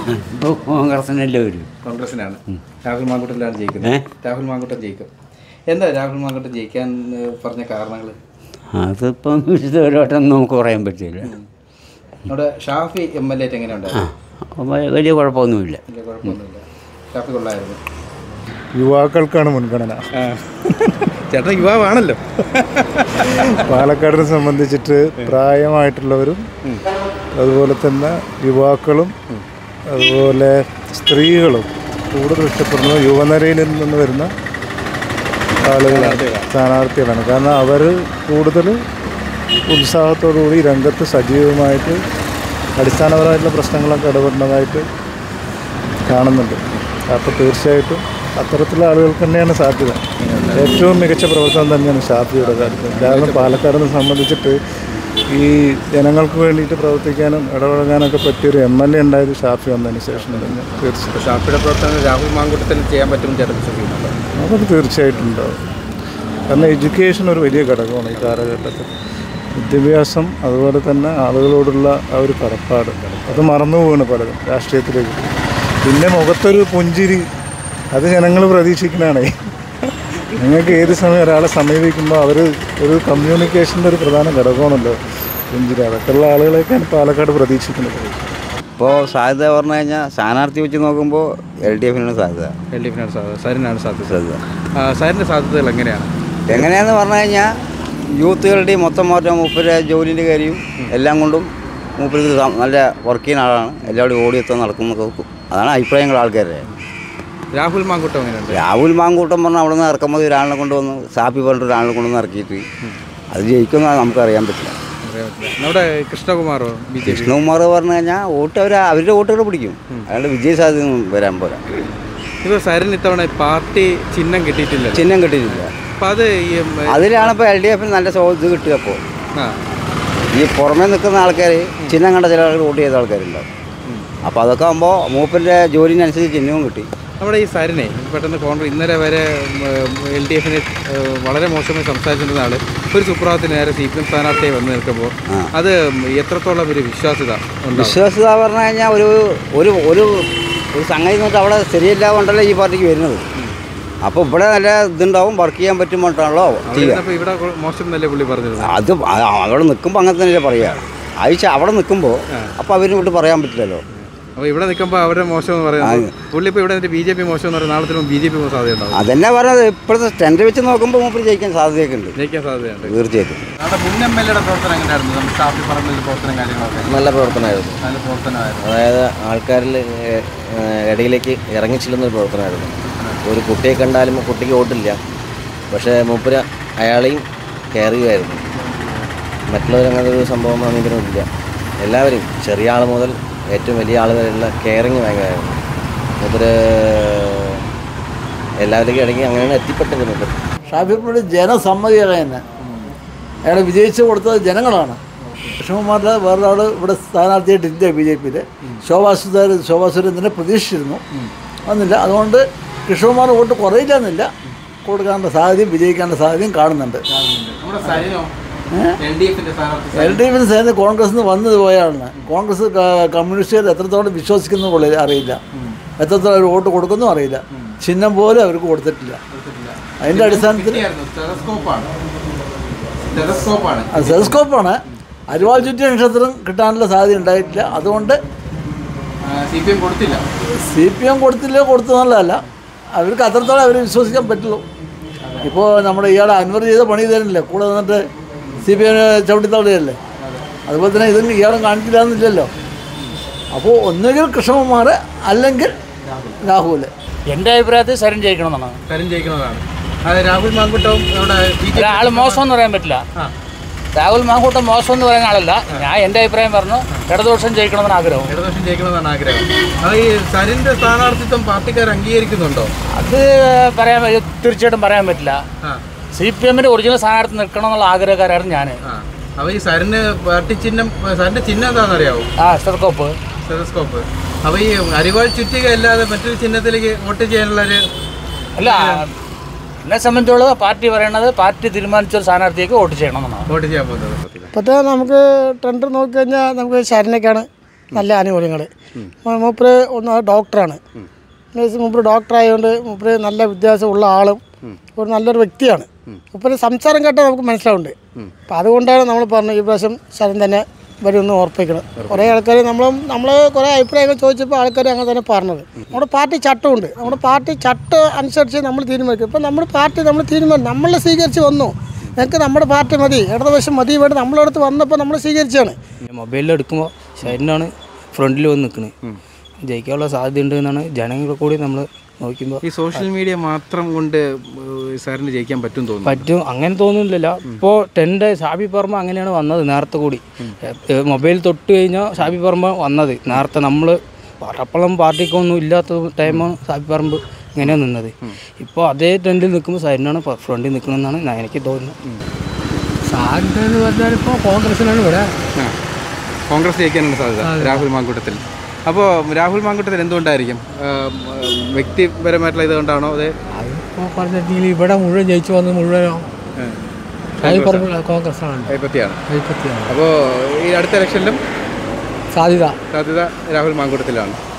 ഇപ്പോൾ കോൺഗ്രസിനല്ലേ വരും കോൺഗ്രസിനാണ് രാഹുൽ മാങ്കൂട്ടത്തിലാണ് ജയിക്കുന്നത് രാഹുൽ മാങ്കൂട്ടം ജയിക്കും എന്താ രാഹുൽ മാങ്കൂട്ടം ജയിക്കാൻ ഏഹ്, പറഞ്ഞ കാരണങ്ങൾ അതിപ്പം വിശദമായിട്ടൊന്നും നമുക്ക് പറയാൻ പറ്റില്ല നമ്മുടെ ഷാഫി എം എൽ എ എങ്ങനെ ആ അപ്പം വലിയ കുഴപ്പമൊന്നുമില്ല വലിയ കുഴപ്പമൊന്നുമില്ല ഷാഫി കൊള്ളായിരുന്നു യുവാക്കൾക്കാണ് മുൻഗണന ചേട്ടൻ യുവാവാണല്ലോ പാലക്കാടിനെ സംബന്ധിച്ചിട്ട് പ്രായമായിട്ടുള്ളവരും അതുപോലെ തന്നെ യുവാക്കളും അതുപോലെ സ്ത്രീകളും കൂടുതൽ ഇഷ്ടപ്പെടുന്നത് യുവനിരയിൽ നിന്ന് വരുന്ന ആളുകളാണ് സ്ഥാനാർത്ഥികളാണ് കാരണം അവർ കൂടുതൽ ഉത്സാഹത്തോടുകൂടി രംഗത്ത് സജീവമായിട്ട് അടിസ്ഥാനപരമായിട്ടുള്ള പ്രശ്നങ്ങളൊക്കെ ഇടപെടുന്നതായിട്ട് കാണുന്നുണ്ട് അപ്പോൾ തീർച്ചയായിട്ടും അത്തരത്തിലുള്ള ആളുകൾക്ക് തന്നെയാണ് സാധ്യത ഏറ്റവും മികച്ച പ്രവർത്തനം തന്നെയാണ് ഷാഫിയുടെ കാര്യത്തിൽ കാരണം പാലക്കാടിനെ സംബന്ധിച്ചിട്ട് ഈ ജനങ്ങൾക്ക് വേണ്ടിയിട്ട് പ്രവർത്തിക്കാനും ഇടപഴകാനൊക്കെ പറ്റിയൊരു എം എൽ എ ഉണ്ടായത് ഷാഫി വന്നതിന് ശേഷം തന്നെ തീർച്ചയായിട്ടും ഷാഫിയുടെ പ്രവർത്തനം രാഹുൽ മാങ്കൂട്ടത്തിന് ചെയ്യാൻ പറ്റും ചേട്ടൻ വിശ്വസിക്കുന്നുണ്ടോ അതൊക്കെ തീർച്ചയായിട്ടും ഉണ്ടാവും കാരണം എഡ്യൂക്കേഷൻ ഒരു വലിയ ഘടകമാണ് ഈ കാലഘട്ടത്തിൽ വിദ്യാഭ്യാസം അതുപോലെ തന്നെ ആളുകളോടുള്ള ആ ഒരു കടപ്പാട് അത് മറന്നു പോവാണ് പലതും രാഷ്ട്രീയത്തിലേക്ക് പിന്നെ മുഖത്തൊരു പുഞ്ചിരി അത് ജനങ്ങൾ പ്രതീക്ഷിക്കുന്നതാണ് നിങ്ങൾക്ക് ഏത് സമയം ഒരാളെ സമീപിക്കുമ്പോൾ അവർ ഒരു കമ്മ്യൂണിക്കേഷൻ്റെ ഒരു പ്രധാന ഘടകമാണല്ലോ പുഞ്ചിരി അതൊക്കെയുള്ള ആളുകളെയൊക്കെയാണ് പാലക്കാട് പ്രതീക്ഷിക്കുന്നത് ഇപ്പോൾ സാധ്യത പറഞ്ഞു കഴിഞ്ഞാൽ സ്ഥാനാർത്ഥി വെച്ച് നോക്കുമ്പോൾ എൽ ഡി എഫിനാണ് സാധ്യത എൽ ഡി എഫിനാണ് സാധ്യത സാറിനാണ് സാധ്യത സാധ്യത ആ, സാറിൻ്റെ സാധ്യതകൾ എങ്ങനെയാണ് എങ്ങനെയാന്ന് പറഞ്ഞു കഴിഞ്ഞാൽ യൂത്തുകളുടെയും മൊത്തം മാറ്റം മൂപ്പര് ജോലിൻ്റെ കാര്യവും എല്ലാം കൊണ്ടും മൂപ്പർക്ക് സം- നല്ല വർക്ക് ചെയ്യുന്ന ആളാണ് എല്ലാവരും ഓടിയെത്താൻ നടക്കുന്നതൊക്കെ അതാണ് അഭിപ്രായങ്ങൾ ആൾക്കാരുടെ രാഹുൽ മാങ്കൂട്ടം എങ്ങനെയുണ്ട് രാഹുൽ മാങ്കൂട്ടം പറഞ്ഞാൽ അവിടെ നിന്ന് ഇറക്കുമ്പോൾ ഒരാളിനെ കൊണ്ടുവന്ന് സാപ്പി പറഞ്ഞിട്ട് ഒരാളിനെ കൊണ്ടുവന്ന് ഇറക്കിയിട്ട് അത് ജയിക്കുമെന്ന് നമുക്കറിയാൻ പറ്റില്ല അറിയാൻ പറ്റില്ല. നമ്മുടെ കൃഷ്ണകുമാറോ ബി ജെ പി കൃഷ്ണകുമാർ പറഞ്ഞു കഴിഞ്ഞാൽ വോട്ട് അവർ അവരുടെ വോട്ടുകൾ പിടിക്കും അയാളുടെ വിജയ സാധ്യത ഒന്നും വരാൻ പോരാ ഇപ്പോൾ സാറിന് ഇത്തവണ പാർട്ടി ചിഹ്നം കിട്ടിയിട്ടില്ല ചിഹ്നം കിട്ടിയിട്ടില്ല അപ്പം അത് ഈ ഉം, അതിലാണ് ഇപ്പോൾ എൽ ഡി എഫിന് നല്ല സോ- ഇത് കിട്ടുക അപ്പോൾ ആ ഈ പുറമേ നിൽക്കുന്ന ആൾക്കാർ ചിഹ്നം കണ്ട ചില ആൾക്കാർ വോട്ട് ചെയ്ത ആൾക്കാരുണ്ടാവും അപ്പോൾ അതൊക്കെ ആകുമ്പോൾ മൂപ്പൻ്റെ ജോലിനനുസരിച്ച് ചിഹ്നവും കിട്ടി നമ്മുടെ ഈ സാരിനെ പെട്ടെന്ന് കോൺഗ്രസ് ഇന്നലെ വരെ എൽ ഡി എഫിന് വളരെ മോശമായി സംസാരിച്ചിരുന്ന ആൾ ഒരു സുപ്രഭാതത്തിന് നേരെ സി പി എം സ്ഥാനാർത്ഥിയായി വന്ന് നിൽക്കുമ്പോൾ അത് എത്രത്തോളം ഒരു വിശ്വാസ്യത ഉണ്ടാവും വിശ്വാസ്യത പറഞ്ഞു കഴിഞ്ഞാൽ ഒരു ഒരു ഒരു ഒരു സംഗതി എന്നിട്ട് അവിടെ ശരിയല്ല കൊണ്ടല്ലേ ഈ പാർട്ടിക്ക് വരുന്നത് അപ്പോൾ ഇവിടെ നല്ല ഇതുണ്ടാവും വർക്ക് ചെയ്യാൻ പറ്റുമ്പോഴാണല്ലോ ചെയ്യുക അപ്പോൾ ഇവിടെ മോശം എന്നല്ലേ പുള്ളി പറഞ്ഞിരുന്നത് അത് അ- അവിടെ നിൽക്കുമ്പോൾ അങ്ങനെ തന്നെയല്ലേ പറയുക ആഴ്ച അവിടെ നിൽക്കുമ്പോൾ അപ്പോൾ അവരും വിട്ട് പറയാൻ പറ്റില്ലല്ലോ അപ്പോൾ ഇവിടെ നിൽക്കുമ്പോൾ അവരുടെ മോശം എന്ന് പറയുന്നത് പുള്ളി ഇപ്പോൾ ഇവിടെ ബി ജെ പി മോശം എന്ന് പറയുന്നത് നാളെ ബി ജെ പി സാധ്യത ഉണ്ടാവും അതന്നെ പറഞ്ഞത് ഇപ്പോഴത്തെ ടെൻഡ് വെച്ച് നോക്കുമ്പോൾ മൂപ്പർ ജയിക്കാൻ സാധ്യതയൊക്കെ ഉണ്ട് ജയിക്കാൻ സാധ്യതയുണ്ട് തീർച്ചയായിട്ടും നമ്മുടെ മുൻ എം എൽ എയുടെ പ്രവർത്തനം എങ്ങനെയായിരുന്നു നമ്മുടെ ഷാഫി പറഞ്ഞ പ്രവർത്തനം കാര്യങ്ങളൊക്കെ നല്ല പ്രവർത്തനമായിരുന്നു നല്ല പ്രവർത്തനമായിരുന്നു അതായത് ആൾക്കാരിൽ ഏ- ഏ, ഇടയിലേക്ക് ഇറങ്ങിച്ചെല്ലുന്നൊരു പ്രവർത്തനമായിരുന്നു ഒരു കുട്ടിയെ കണ്ടാലും കുട്ടിക്ക് വോട്ടില്ല പക്ഷേ മൂപ്പര് അയാളെയും കെയർ ചെയ്യുമായിരുന്നു മറ്റുള്ളവർ അങ്ങനെ ഒരു സംഭവം സമീപനമില്ല എല്ലാവരും ചെറിയ ആൾ മുതൽ ഏറ്റവും വലിയ ആൾ വരെയുള്ള കെയറിങ് ഭയങ്കരമായിരുന്നു മൂപ്പര് എല്ലാവരിലേക്കും ഇടയ്ക്ക് അങ്ങനെയാണ് എത്തിപ്പെട്ടത് മൂപ്പര് ഷാഫിയുടെ ജനസമ്മതിയാണ് തന്നെ അയാൾ വിജയിച്ചു കൊടുത്തത് ജനങ്ങളാണ് കൃഷ്ണകുമാറിൻ്റെ വേറൊരാൾ ഇവിടെ സ്ഥാനാർത്ഥിയായിട്ടില്ല ബി ജെ പിയിൽ ശോഭാ സുരേന്ദ്രൻ ശോഭാ സുരേന്ദ്രനെ പ്രതീക്ഷിച്ചിരുന്നു വന്നില്ല അതുകൊണ്ട് കൃഷ്ണകുമാർ വോട്ട് കുറയില്ല എന്നില്ല കൊടുക്കാനുള്ള സാധ്യതയും വിജയിക്കാനുള്ള സാധ്യതയും കാണുന്നുണ്ട് നമ്മുടെ സരിനോ എൽ ഡി എഫിന്റെ സ്ഥാനാർത്ഥി എൽ ഡി എഫിന് സേന കോൺഗ്രസ് നിന്ന് വന്നത് പോയാണ് കോൺഗ്രസ് ക- കമ്മ്യൂണിസ്റ്റുകാർ എത്രത്തോളം വിശ്വസിക്കുന്നു പോലും അറിയില്ല എത്രത്തോളം അവർ വോട്ട് കൊടുക്കുന്നു അറിയില്ല ചിഹ്നം പോലും അവർക്ക് കൊടുത്തിട്ടില്ല അതിൻ്റെ അടിസ്ഥാനത്തിൽ ടെലസ്കോപ്പാണ് ടെലസ്കോപ്പാണ് അത് സെലസ്കോപ്പാണ് അരിവാൾ ചുറ്റിയ നക്ഷത്രം കിട്ടാനുള്ള സാധ്യത ഉണ്ടായിട്ടില്ല അതുകൊണ്ട് സി പി എം കൊടുത്തില്ല സി പി എം കൊടുത്തില്ല കൊടുത്തു എന്നുള്ളതല്ല അവർക്ക് അത്രത്തോളം അവരെ വിശ്വസിക്കാൻ പറ്റുള്ളൂ ഇപ്പോൾ നമ്മുടെ ഇയാളെ അൻവർ ചെയ്ത പണി തരുന്നില്ല കൂടെ നിന്നിട്ട് സി പി എമ്മിനെ ചവിട്ടിത്തള്ളിയല്ലേ അതുപോലെ തന്നെ ഇതും ഇയാളും കാണിക്കില്ല എന്നില്ലല്ലോ അപ്പോൾ ഒന്നുകിൽ കൃഷ്ണകുമാർ അല്ലെങ്കിൽ രാഹുൽ എൻ്റെ അഭിപ്രായത്തിൽ സരൺ ജയിക്കണമെന്നാണ് തരം ജയിക്കുന്നതാണ് അത് രാഹുൽ മാങ്കുട്ടവും നമ്മുടെ ബി ജെ ഒരാൾ മോശം എന്ന് പറയാൻ പറ്റില്ല ആ. രാഹുൽ മാങ്കൂട്ടം മോശം എന്ന് പറയുന്ന ആളല്ല ഞാൻ എൻ്റെ അഭിപ്രായം പറഞ്ഞു ഇടതുപക്ഷം ജയിക്കണമെന്ന് ആഗ്രഹം ഇടതുപക്ഷം ജയിക്കണമെന്നാണ് ആഗ്രഹം അത് ഈ സരിന്റെ സ്ഥാനാർത്ഥിത്വം പാർട്ടിക്കാർ അംഗീകരിക്കുന്നുണ്ടോ അത് പറയാൻ പറ്റ- തീർച്ചയായിട്ടും പറയാൻ പറ്റില്ല ആ സി പി എമ്മിൻ്റെ ഒറിജിനൽ സ്ഥാനാർത്ഥി നിൽക്കണം എന്നുള്ള ആഗ്രഹക്കാരായിരുന്നു ഞാൻ ആ അപ്പോൾ ഈ സരിന് പാർട്ടി ചിഹ്നം സരിന്റെ ചിഹ്നം എന്താണെന്ന് അറിയാവോ ആ സ്റ്റെർക്കോപ്പ് ടെലസ്കോപ്പ് അപ്പോൾ ഈ അരിവാൾ ചുറ്റിക അല്ലാതെ മറ്റൊരു ചിഹ്നത്തിലേക്ക് വോട്ട് ചെയ്യാനുള്ള ഒരു അല്ല എന്നെ സംബന്ധിച്ചോളം പാർട്ടി പറയണത് പാർട്ടി തീരുമാനിച്ച ഒരു സ്ഥാനാർത്ഥിയേക്ക് വോട്ട് ചെയ്യണം എന്നാണ് വോട്ട് ചെയ്യാൻ പോകുന്നത് ഇപ്പോഴത്തെ നമുക്ക് ട്രെൻഡ് നോക്കിക്കഴിഞ്ഞാൽ നമുക്ക് ശരണിക്കാണ് നല്ല ആനുകൂല്യങ്ങൾ മൂപ്പര് ഒന്ന് ഡോക്ടറാണ് മൂപ്പര് ഡോക്ടർ ആയതുകൊണ്ട് മൂപ്പര് നല്ല വിദ്യാഭ്യാസമുള്ള ആളും ഒരു നല്ലൊരു വ്യക്തിയാണ് മൂപ്പര് സംസാരം കേട്ടാൽ നമുക്ക് മനസ്സിലാവുന്നുണ്ട് അപ്പം അതുകൊണ്ടാണ് നമ്മൾ പറഞ്ഞത് ഈ പ്രാവശ്യം ശരം തന്നെ വരുമെന്ന് ഓർപ്പിക്കണം കുറേ ആൾക്കാർ നമ്മൾ നമ്മൾ കുറേ അഭിപ്രായങ്ങൾ ചോദിച്ചപ്പോൾ ആൾക്കാർ അങ്ങനെ തന്നെ പറഞ്ഞത് നമ്മുടെ പാർട്ടി ചട്ടമുണ്ട് നമ്മുടെ പാർട്ടി ചട്ടം അനുസരിച്ച് നമ്മൾ തീരുമാനിക്കും ഇപ്പം നമ്മുടെ പാർട്ടി നമ്മൾ തീരുമാനം നമ്മളെ സ്വീകരിച്ച് വന്നു ഞങ്ങൾക്ക് നമ്മുടെ പാർട്ടി മതി ഇടതുപക്ഷം മതി വേണ്ടി നമ്മളടുത്ത് വന്നപ്പോൾ നമ്മൾ സ്വീകരിച്ചാണ് മൊബൈലിൽ എടുക്കുമ്പോൾ ഷൈനാണ് ഫ്രണ്ടിൽ വന്ന് നിൽക്കുന്നത് ജയിക്കാനുള്ള സാധ്യത ഉണ്ട് എന്നാണ് ജനങ്ങൾ കൂടി നമ്മൾ നോക്കുമ്പോൾ ഈ സോഷ്യൽ മീഡിയ മാത്രം കൊണ്ട് ഏഹ്, സാറിന് ജയിക്കാൻ പറ്റും തോന്നുന്നു പറ്റും അങ്ങനെ തോന്നുന്നില്ല ഇപ്പോൾ ടെൻ്റെ ഷാബി പറമ്പ അങ്ങനെയാണ് വന്നത് നേരത്തെ കൂടി മൊബൈൽ തൊട്ട് കഴിഞ്ഞാൽ ഷാബി പറമ്പ വന്നത് നേരത്തെ നമ്മൾ പട്ടപ്പളം പാർട്ടിക്കൊന്നും ഇല്ലാത്ത ടൈമാണ് ഷാബി പറമ്പ് ഇങ്ങനെ നിന്നത് ഇപ്പോൾ അതേ ട്രെൻഡിൽ നിൽക്കുമ്പോൾ സൈഡിനാണ് ഫ്രണ്ടിൽ നിൽക്കണമെന്നാണ് ഞാൻ എനിക്ക് തോന്നുന്നത് സാധ്യത എന്ന് പറഞ്ഞാൽ ഇപ്പോൾ കോൺഗ്രസിനാണ് ഇവിടെ ആ. കോൺഗ്രസ് ജയിക്കാനാണ് സാധ്യത രാഹുൽ മാങ്കൂട്ടത്തിൽ അപ്പോൾ രാഹുൽ മാങ്കൂട്ടത്തിൽ എന്തുകൊണ്ടായിരിക്കും ഏഹ്, വ്യക്തിപരമായിട്ടുള്ള ഇത് കൊണ്ടാണോ അതെ അതിപ്പോൾ പറഞ്ഞിട്ടുണ്ടെങ്കിൽ ഇവിടെ മുഴുവൻ ജയിച്ചു വന്നത് മുഴുവനോ അത് പറഞ്ഞ കോൺഗ്രസ്സാണ് കൈപ്പത്തിയാണ് കൈപ്പത്തിയാണ് അപ്പോൾ ഈ അടുത്ത ഇലക്ഷനിലും സാധ്യത സാധ്യത രാഹുൽ മാങ്കൂട്ടത്തിലാണ്